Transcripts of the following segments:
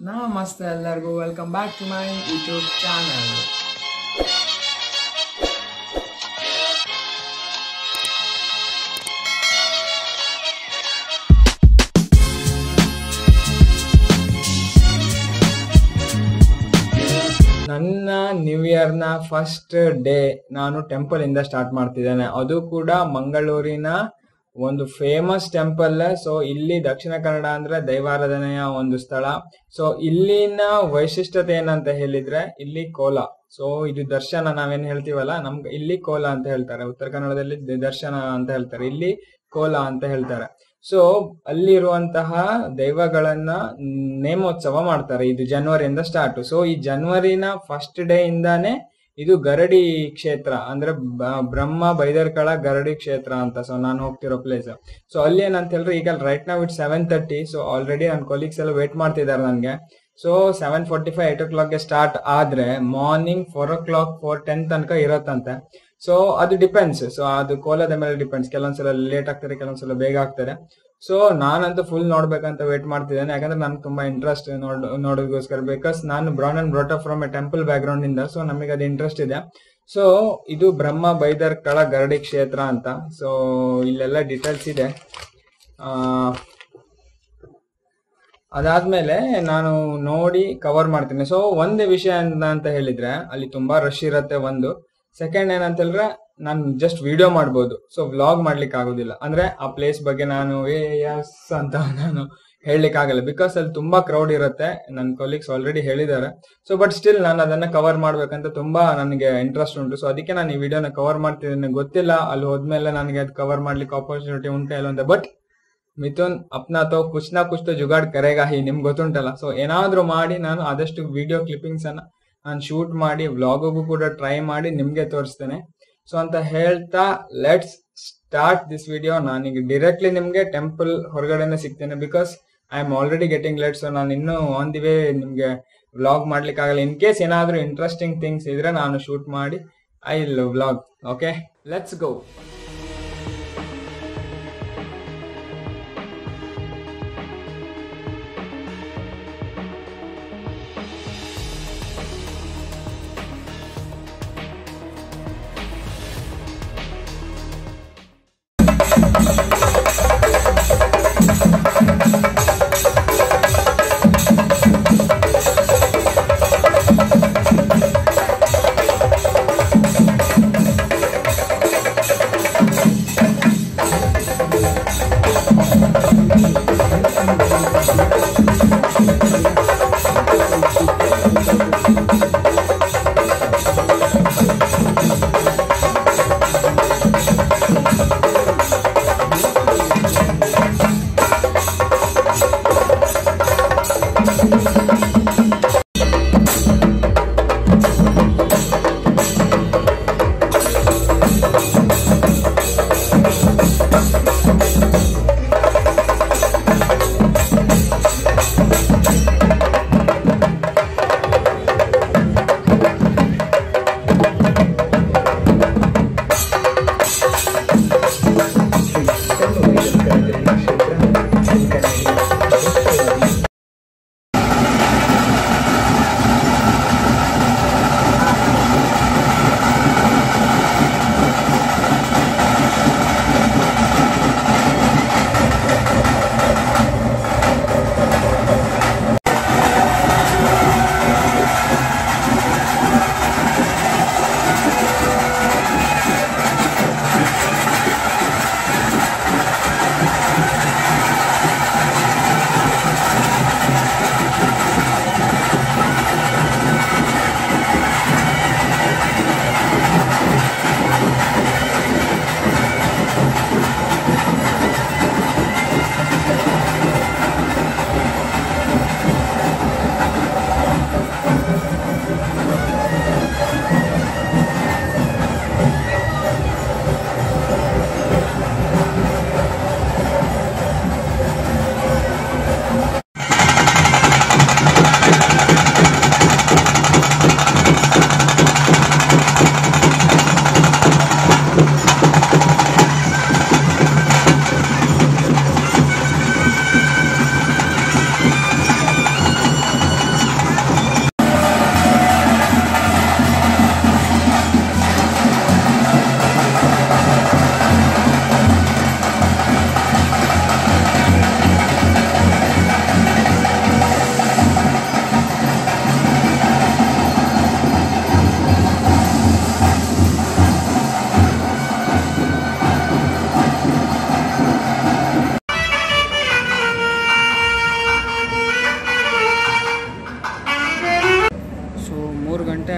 ನಮಸ್ತೆ ಎಲ್ಲರಿಗೂ welcome back to my YouTube channel ನನ್ನ ನ್ಯೂ ಇಯರ್ನ ಫಸ್ಟ್ ಡೇ ನಾನು ಟೆಂಪಲ್ ಇಂದ ಸ್ಟಾರ್ಟ್ ಮಾಡ್ತಿದ್ದೇನೆ ಅದು ಕೂಡ ಮಂಗಳೂರಿನ ಒಂದು ಫೇಮಸ್ ಟೆಂಪಲ್ ಸೊ ಇಲ್ಲಿ ದಕ್ಷಿಣ ಕನ್ನಡ ಅಂದ್ರೆ ದೈವಾರಾಧನೆಯ ಒಂದು ಸ್ಥಳ ಸೊ ಇಲ್ಲಿನ ವೈಶಿಷ್ಟ್ಯತೆ ಏನಂತ ಹೇಳಿದ್ರೆ ಇಲ್ಲಿ ಕೋಲ ಸೊ ಇದು ದರ್ಶನ ನಾವೇನ್ ಹೇಳ್ತೀವಲ್ಲ ನಮ್ಗೆ ಇಲ್ಲಿ ಕೋಲ ಅಂತ ಹೇಳ್ತಾರೆ ಉತ್ತರ ಕನ್ನಡದಲ್ಲಿ ದ- ದರ್ಶನ ಅಂತ ಹೇಳ್ತಾರೆ ಇಲ್ಲಿ ಕೋಲ ಅಂತ ಹೇಳ್ತಾರೆ ಸೊ ಅಲ್ಲಿರುವಂತಹ ದೈವಗಳನ್ನ ನೇಮೋತ್ಸವ ಮಾಡ್ತಾರೆ ಇದು ಜನವರಿಯಿಂದ ಸ್ಟಾರ್ಟ್ ಸೊ ಈ ಜನವರಿನ ಫಸ್ಟ್ ಡೇ ಇಂದಾನೆ ಇದು ಗರಡಿ ಕ್ಷೇತ್ರ ಅಂದ್ರೆ ಬ- ಬ್ರಹ್ಮ ಬೈದರ್ಕಳ ಗರಡಿ ಕ್ಷೇತ್ರ ಅಂತ ಸೊ ನಾನು ಹೋಗ್ತಿರೋ ಪ್ಲೇಸ್ ಸೊ ಅಲ್ಲಿ ಏನಂತ ಹೇಳಿದ್ರೆ ಈಗ ರೈಟ್ ನಾವ್ it seven thirty so already ನನ್ನ ಕೊಲೀಗ್ಸ್ ಎಲ್ಲ ವೇಟ್ ಮಾಡ್ತಿದ್ದಾರೆ ನನಗೆ so seven forty five eight ಓ ಕ್ಲಾಕ್ಗೆ ಸ್ಟಾರ್ಟ್ ಆದ್ರೆ morning four o'clock four ten ತನಕ ಇರತ್ತಂತೆ ಸೊ ಅದು ಡಿಪೆಂಡ್ಸ್ ಸೊ ಅದು ಕೋಲದ ಮೇಲೆ ಡಿಪೆಂಡ್ಸ್ ಕೆಲವೊಂದ್ಸಲ ಲೇಟ್ ಆಗ್ತಾರೆ ಕೆಲವೊಂದ್ಸಲ ಬೇಗ ಆಗ್ತಾರೆ ಸೊ ನಾನಂತೂ ಫುಲ್ ನೋಡ್ಬೇಕಂತ ವೇಟ್ ಮಾಡ್ತಿದ್ದೇನೆ ಯಾಕಂದ್ರೆ ನನ್ಗೆ ತುಂಬಾ ಇಂಟ್ರೆಸ್ಟ್ ನೋಡ್ ನೋಡೋದಕ್ಕೋಸ್ಕರ ಬಿಕಾಸ್ ನಾನು born and brought from a temple background ಇಂದ ಸೊ ನಮಗೆ ಅದು ಇಂಟ್ರೆಸ್ಟ್ ಇದೆ ಸೊ ಇದು ಬ್ರಹ್ಮ ಬೈದರ್ ಕಳ ಗರಡಿ ಕ್ಷೇತ್ರ ಅಂತ ಸೊ ಇಲ್ಲೆಲ್ಲ ಡೀಟೇಲ್ಸ್ ಇದೆ ಆ, ಅದಾದ್ಮೇಲೆ ನಾನು ನೋಡಿ ಕವರ್ ಮಾಡ್ತೀನಿ ಸೊ ಒಂದು ವಿಷಯ ಅಂತ ಅಂತ ಹೇಳಿದ್ರೆ ಅಲ್ಲಿ ತುಂಬಾ ರಶ್ ಇರತ್ತೆ ಒಂದು ಸೆಕೆಂಡ್ ಏನಂತ ಹೇಳಿದ್ರೆ ನಾನು ಜಸ್ಟ್ ವಿಡಿಯೋ ಮಾಡ್ಬೋದು ಸೊ ವ್ಲಾಗ್ ಮಾಡ್ಲಿಕ್ಕೆ ಆಗೋದಿಲ್ಲ ಅಂದ್ರೆ ಆ ಪ್ಲೇಸ್ ಬಗ್ಗೆ ನಾನು ಏ ಯಸ್ ಅಂತ ನಾನು ಹೇಳಲಿಕ್ಕೆ ಆಗಲ್ಲ ಬಿಕಾಸ್ ಅಲ್ಲಿ ತುಂಬಾ ಕ್ರೌಡ್ ಇರುತ್ತೆ ನನ್ನ ಕೊಲೀಗ್ಸ್ ಆಲ್ರೆಡಿ ಹೇಳಿದ್ದಾರೆ ಸೊ ಬಟ್ ಸ್ಟಿಲ್ ನಾನು ಅದನ್ನ ಕವರ್ ಮಾಡ್ಬೇಕಂತ ತುಂಬಾ ನನಗೆ ಇಂಟ್ರೆಸ್ಟ್ ಉಂಟು ಸೊ ಅದಕ್ಕೆ ನಾನು ಈ ವಿಡಿಯೋನ ಕವರ್ ಮಾಡ್ತಿದ್ದೀನಿ ಗೊತ್ತಿಲ್ಲ ಅಲ್ಲಿ ಹೋದ್ಮೇಲೆ ನನಗೆ ಅದು ಕವರ್ ಮಾಡ್ಲಿಕ್ಕೆ ಆಪರ್ಚುನಿಟಿ ಉಂಟಾ ಇಲ್ಲ ಅಂತ ಬಟ್ ಮಿಥುನ್ ಅಪ್ನಾ ತೋ ಕುಚ್ ನಾ ಕುಚ್ ತೋ ಜುಗಾಡ್ ಕರೆಗಾ ಹಿ ನಿಮ್ಗೆ ಗೊತ್ತುಂಟಲ್ಲ ಸೊ ಏನಾದ್ರೂ ಮಾಡಿ ನಾನು ಆದಷ್ಟು ವಿಡಿಯೋ ಕ್ಲಿಪ್ಪಿಂಗ್ಸ್ ಅನ್ನ ನಾನು ಶೂಟ್ ಮಾಡಿ ವ್ಲಾಗಿಗೂ ಕೂಡ ಟ್ರೈ ಮಾಡಿ ನಿಮ್ಗೆ ತೋರಿಸ್ತೇನೆ ಸೊ ಅಂತ ಹೇಳ್ತಾ ಲೆಟ್ಸ್ ಸ್ಟಾರ್ಟ್ ದಿಸ್ ವಿಡಿಯೋ ನಾನೀಗ ಡೈರೆಕ್ಟ್ಲಿ ನಿಮ್ಗೆ ಟೆಂಪಲ್ ಹೊರಗಡೆನೆ ಸಿಗ್ತೇನೆ because I am already getting late so ನಾನು ಇನ್ನೂ ಆನ್ ದಿ ವೇ ನಿಮ್ಗೆ ವ್ಲಾಗ್ ಮಾಡ್ಲಿಕ್ಕೆ ಆಗಲ್ಲ ಇನ್ ಕೇಸ್ ಏನಾದ್ರೂ ಇಂಟ್ರೆಸ್ಟಿಂಗ್ ಥಿಂಗ್ಸ್ ಇದ್ರೆ ನಾನು ಶೂಟ್ ಮಾಡಿ I will vlog okay let's go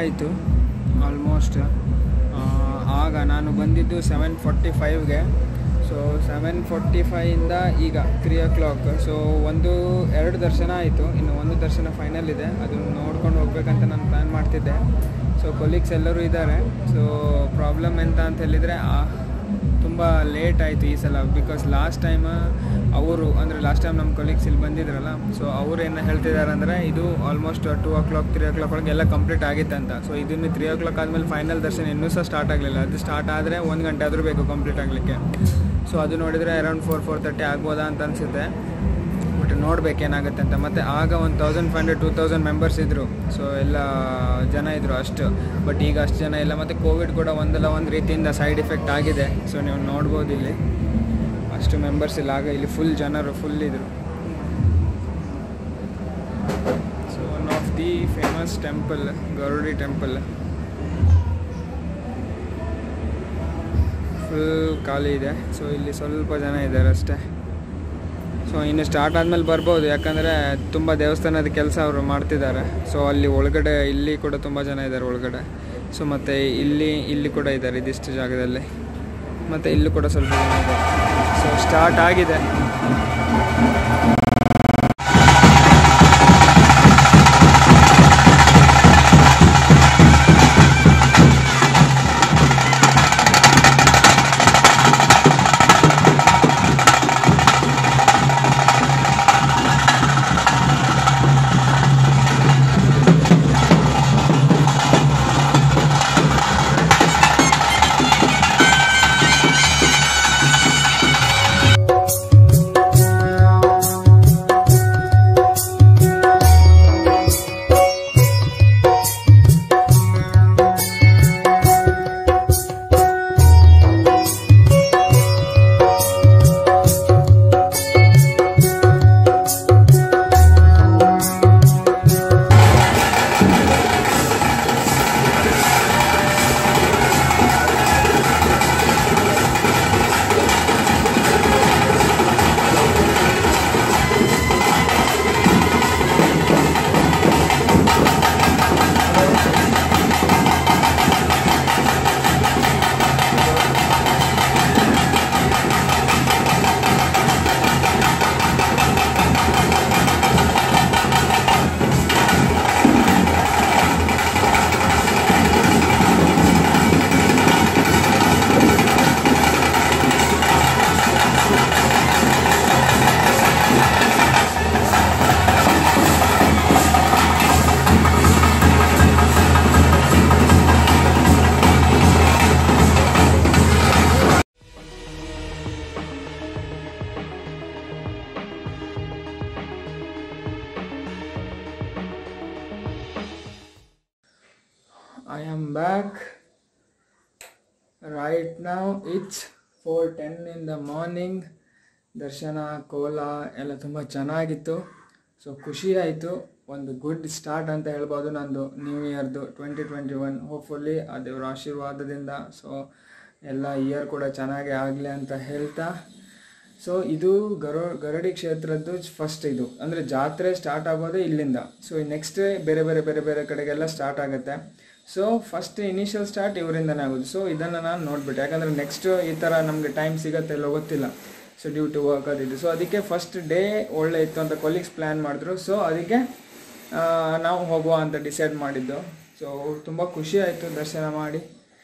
ಆಯಿತು ಆಲ್ಮೋಸ್ಟ್ ಆಗ ನಾನು ಬಂದಿದ್ದು ಸೆವೆನ್ ಫಾರ್ಟಿ ಫೈವ್ಗೆ ಸೊ ಸೆವೆನ್ ಫಾರ್ಟಿ ಫೈಯಿಂದ ಈಗ ತ್ರೀ ಓ ಕ್ಲಾಕ್ ಸೊ ಒಂದು ಎರಡು ದರ್ಶನ ಆಯಿತು ಇನ್ನು ಒಂದು ದರ್ಶನ ಫೈನಲ್ ಇದೆ ಅದನ್ನು ನೋಡ್ಕೊಂಡು ಹೋಗ್ಬೇಕಂತ ನಾನು ಪ್ಲ್ಯಾನ್ ಮಾಡ್ತಿದ್ದೆ ಸೊ ಕೊಲೀಗ್ಸ್ ಎಲ್ಲರೂ ಇದ್ದಾರೆ ಸೊ ಪ್ರಾಬ್ಲಮ್ ಎಂತ ಅಂತ ಹೇಳಿದರೆ ತುಂಬ ಲೇಟ್ ಆಯಿತು ಈ ಸಲ ಬಿಕಾಸ್ ಲಾಸ್ಟ್ ಟೈಮ್ ಅವರು ಅಂದರೆ ಲಾಸ್ಟ್ ಟೈಮ್ ನಮ್ಮ ಕೊಲೀಗ್ಸ್ ಇಲ್ಲಿ ಬಂದಿದ್ರಲ್ಲ ಸೊ ಅವ್ರು ಏನು ಹೇಳ್ತಿದ್ದಾರೆ ಅಂದರೆ ಇದು almost two o'clock three o'clock ಒಳಗೆ ಎಲ್ಲ ಕಂಪ್ಲೀಟ್ ಆಗಿತ್ತಂತ ಸೊ ಇದನ್ನು ತ್ರೀ ಓ ಕ್ಲಾಕ್ ಆದಮೇಲೆ ಫೈನಲ್ ದರ್ಶನ ಇನ್ನೂ ಸಹ ಸ್ಟಾರ್ಟ್ ಆಗಲಿಲ್ಲ ಅದು ಸ್ಟಾರ್ಟ್ ಆದರೆ ಒಂದು ಗಂಟೆ ಆದರೂ ಬೇಕು ಕಂಪ್ಲೀಟ್ ಆಗಲಿಕ್ಕೆ ಸೊ ಅದು ನೋಡಿದರೆ ಅರೌಂಡ್ ಫೋರ್ ಫೋರ್ ತರ್ಟಿ ಆಗ್ಬೋದಾ ಅಂತ ಅನಿಸುತ್ತೆ ಬಟ್ ನೋಡ್ಬೇಕು ಏನಾಗುತ್ತೆ ಅಂತ ಮತ್ತು ಆಗ ಒಂದು thousand five hundred two thousand members ಇದ್ದರು ಸೊ ಎಲ್ಲ ಜನ ಇದ್ದರು ಅಷ್ಟು ಬಟ್ ಈಗ ಅಷ್ಟು ಜನ ಇಲ್ಲ ಮತ್ತು ಕೋವಿಡ್ ಕೂಡ ಒಂದಲ್ಲ ಒಂದು ರೀತಿಯಿಂದ ಸೈಡ್ ಎಫೆಕ್ಟ್ ಆಗಿದೆ ಸೊ ನೀವು ನೋಡ್ಬೋದು ಇಲ್ಲಿ ಅಷ್ಟು ಮೆಂಬರ್ಸ್ ಇಲ್ಲ ಆಗ ಇಲ್ಲಿ ಫುಲ್ ಜನರು ಫುಲ್ ಇದ್ದರು so one of the famous temple Garudi temple full ಖಾಲಿ ಇದೆ ಸೊ ಇಲ್ಲಿ ಸ್ವಲ್ಪ ಜನ ಇದ್ದಾರೆ ಅಷ್ಟೇ ಸೊ ಇನ್ನು ಸ್ಟಾರ್ಟ್ ಆದಮೇಲೆ ಬರ್ಬೋದು ಯಾಕಂದರೆ ತುಂಬ ದೇವಸ್ಥಾನದ ಕೆಲಸ ಅವರು ಮಾಡ್ತಿದ್ದಾರೆ ಸೊ ಅಲ್ಲಿ ಒಳಗಡೆ ಇಲ್ಲಿ ಕೂಡ ತುಂಬ ಜನ ಇದ್ದಾರೆ ಒಳಗಡೆ ಸೊ ಮತ್ತು ಇಲ್ಲಿ ಇಲ್ಲಿ ಕೂಡ ಇದ್ದಾರೆ ಇದಿಷ್ಟು ಜಾಗದಲ್ಲಿ ಮತ್ತು ಇಲ್ಲೂ ಕೂಡ ಸ್ವಲ್ಪ ಜನ ಇದ್ದಾರೆ ಸೊ ಸ್ಟಾರ್ಟ್ ಆಗಿದೆ I am back. Right now it's 4:10 in the morning. ದರ್ಶನ ಕೋಲ ಎಲ್ಲ ತುಂಬ ಚೆನ್ನಾಗಿತ್ತು ಸೊ ಖುಷಿ ಆಯಿತು ಒಂದು ಗುಡ್ ಸ್ಟಾರ್ಟ್ ಅಂತ ಹೇಳ್ಬೋದು ನಂದು ನ್ಯೂ ಇಯರ್ದು ಟ್ವೆಂಟಿ ಟ್ವೆಂಟಿ ಒನ್ ಹೋಪ್ಫುಲ್ಲಿ ಆ ದೇವರ ಆಶೀರ್ವಾದದಿಂದ ಸೊ ಎಲ್ಲ ಇಯರ್ ಕೂಡ ಚೆನ್ನಾಗಿ ಆಗಲಿ ಅಂತ ಹೇಳ್ತಾ ಸೊ ಇದು ಗರೋ ಗರಡಿ ಕ್ಷೇತ್ರದ್ದು ಫಸ್ಟ್ ಇದು ಅಂದರೆ ಜಾತ್ರೆ ಸ್ಟಾರ್ಟ್ ಆಗೋದೇ ಇಲ್ಲಿಂದ ಸೊ ನೆಕ್ಸ್ಟ್ ಬೇರೆ ಬೇರೆ ಬೇರೆ ಬೇರೆ ಕಡೆಗೆಲ್ಲ ಸ್ಟಾರ್ಟ್ ಆಗುತ್ತೆ ಸೊ ಫಸ್ಟ್ ಇನಿಷಿಯಲ್ ಸ್ಟಾರ್ಟ್ ಇವರಿಂದನೇ ಆಗೋದು ಸೊ ಇದನ್ನು ನಾನು ನೋಡ್ಬಿಟ್ಟೆ ಯಾಕಂದರೆ ನೆಕ್ಸ್ಟ್ ಈ ಥರ ನಮಗೆ ಟೈಮ್ ಸಿಗುತ್ತೆ ಇಲ್ಲೋ ಗೊತ್ತಿಲ್ಲ ಸೊ ಡ್ಯೂ ಟು ವರ್ಕ್ ಅದಿದ್ದು ಸೊ ಅದಕ್ಕೆ ಫಸ್ಟ್ ಡೇ ಒಳ್ಳೆ ಇತ್ತು ಅಂತ ಕೊಲೀಗ್ಸ್ ಪ್ಲ್ಯಾನ್ ಮಾಡಿದ್ರು ಸೊ ಅದಕ್ಕೆ ಆ, ನಾವು ಹೋಗುವ ಅಂತ ಡಿಸೈಡ್ ಮಾಡಿದ್ದು ಸೊ ತುಂಬ ಖುಷಿ ಆಯಿತು ದರ್ಶನ ಮಾಡಿ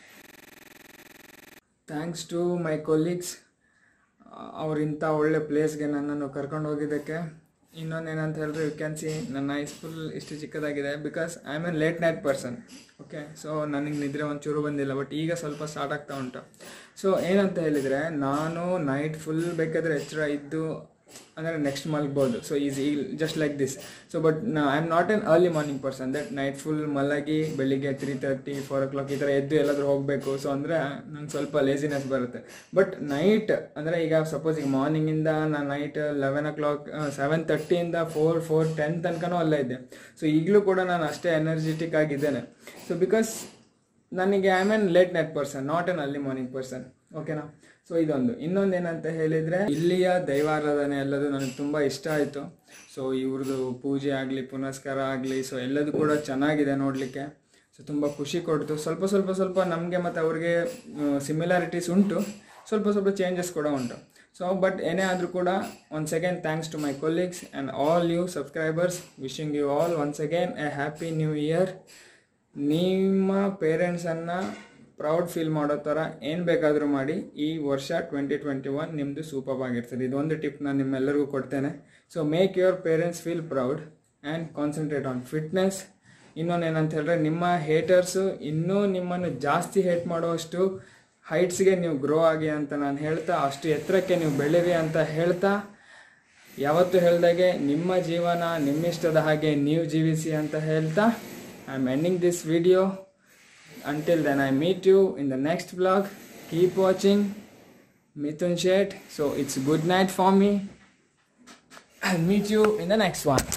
ಥ್ಯಾಂಕ್ಸ್ ಟು ಮೈ ಕೊಲೀಗ್ಸ್ ಅವ್ರು ಇಂಥ ಒಳ್ಳೆ ಪ್ಲೇಸ್ಗೆ ನನ್ನನ್ನು ಕರ್ಕೊಂಡು ಹೋಗಿದ್ದಕ್ಕೆ ಇನ್ನೊಂದು ಏನಂತ ಹೇಳಿದ್ರೆ ಯು ಕ್ಯಾನ್ ಸಿ ನನ್ನ ಐಸ್ ಫುಲ್ ಇಷ್ಟು ಚಿಕ್ಕದಾಗಿದೆ because I am an late night person okay so ನನಗೆ ನಿದ್ರೆ ಒಂಚೂರು ಬಂದಿಲ್ಲ ಬಟ್ ಈಗ ಸ್ವಲ್ಪ ಸ್ಟಾರ್ಟ್ ಆಗ್ತಾ ಉಂಟು ಸೊ ಏನಂತ ಹೇಳಿದರೆ ನಾನು ನೈಟ್ ಫುಲ್ ಬೇಕಾದರೆ ಎಚ್ಚರ ಇದ್ದು ಅಂದರೆ ನೆಕ್ಸ್ಟ್ ಮಲಗ್ಬೋದು so easy just like this so but I am not an early morning person that night full ಮಲಗಿ ಬೆಳಿಗ್ಗೆ three thirty four o'clock ಈ ಥರ ಎದ್ದು ಎಲ್ಲಾದರೂ ಹೋಗಬೇಕು ಸೊ ಅಂದರೆ ನಂಗೆ ಸ್ವಲ್ಪ ಲೇಸಿನೆಸ್ ಬರುತ್ತೆ ಬಟ್ ನೈಟ್ ಅಂದರೆ ಈಗ ಸಪೋಸ್ ಈಗ ಮಾರ್ನಿಂಗಿಂದ ನಾನು night eleven o'clock seven ತರ್ಟಿಯಿಂದ ಫೋರ್ ಫೋರ್ ಟೆನ್ ತನಕನೂ ಅಲ್ಲೇ ಇದ್ದೆ ಸೊ ಈಗಲೂ ಕೂಡ ನಾನು ಅಷ್ಟೇ ಎನರ್ಜೆಟಿಕ್ ಆಗಿದ್ದೇನೆ ಸೊ ಬಿಕಾಸ್ ನನಗೆ I am an late night person not an early morning person ಓಕೆನಾ ಸೊ ಇದೊಂದು ಇನ್ನೊಂದು ಏನಂತ ಹೇಳಿದರೆ ಇಲ್ಲಿಯ ದೈವಾರಾಧನೆ ಎಲ್ಲದು ನನಗೆ ತುಂಬ ಇಷ್ಟ ಆಯಿತು ಸೊ ಇವ್ರದ್ದು ಪೂಜೆ ಆಗಲಿ ಪುನಸ್ಕಾರ ಆಗಲಿ ಸೊ ಎಲ್ಲದು ಕೂಡ ಚೆನ್ನಾಗಿದೆ ನೋಡಲಿಕ್ಕೆ ಸೊ ತುಂಬ ಖುಷಿ ಕೊಡ್ತು ಸ್ವಲ್ಪ ಸ್ವಲ್ಪ ಸ್ವಲ್ಪ ನಮಗೆ ಮತ್ತು ಅವ್ರಿಗೆ ಸಿಮಿಲಾರಿಟೀಸ್ ಉಂಟು ಸ್ವಲ್ಪ ಸ್ವಲ್ಪ ಚೇಂಜಸ್ ಕೂಡ ಉಂಟು ಸೊ ಬಟ್ ಏನೇ ಆದರೂ ಕೂಡ once again thanks to my colleagues and all you subscribers wishing you all once again a happy new year ನಿಮ್ಮ ಪೇರೆಂಟ್ಸನ್ನು ಪ್ರೌಡ್ ಫೀಲ್ ಮಾಡೋ ಥರ ಏನು ಬೇಕಾದರೂ ಮಾಡಿ ಈ ವರ್ಷ ಟ್ವೆಂಟಿ ಟ್ವೆಂಟಿ ಒನ್ ನಿಮ್ಮದು ಸೂಪರ್ ಆಗಿರ್ತದೆ ಇದೊಂದು ಟಿಪ್ ನಾನು ನಿಮ್ಮೆಲ್ಲರಿಗೂ ಕೊಡ್ತೇನೆ so make your parents feel proud and concentrate on fitness ಇನ್ನೊಂದು ಏನಂತ ಹೇಳಿದ್ರೆ ನಿಮ್ಮ ಹೇಟರ್ಸು ಇನ್ನೂ ನಿಮ್ಮನ್ನು ಜಾಸ್ತಿ ಹೇಟ್ ಮಾಡುವಷ್ಟು ಹೈಟ್ಸ್ಗೆ ನೀವು ಗ್ರೋ ಆಗಿ ಅಂತ ನಾನು ಹೇಳ್ತಾ ಅಷ್ಟು ಎತ್ತರಕ್ಕೆ ನೀವು ಬೆಳೀರಿ ಅಂತ ಹೇಳ್ತಾ ಯಾವತ್ತು ಹೇಳ್ದಾಗೆ ನಿಮ್ಮ ಜೀವನ ನಿಮ್ಮಿಷ್ಟದ ಹಾಗೆ ನೀವು ಜೀವಿಸಿ ಅಂತ ಹೇಳ್ತಾ I am ending this video until then i meet you in the next vlog keep watching mithun shet so it's good night for me i'll meet you in the next one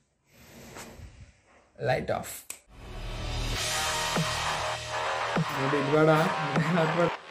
light off ನೋಡಿ, ಇದ್ ಬೇಡ, ಇದ್ ಬೇಡ.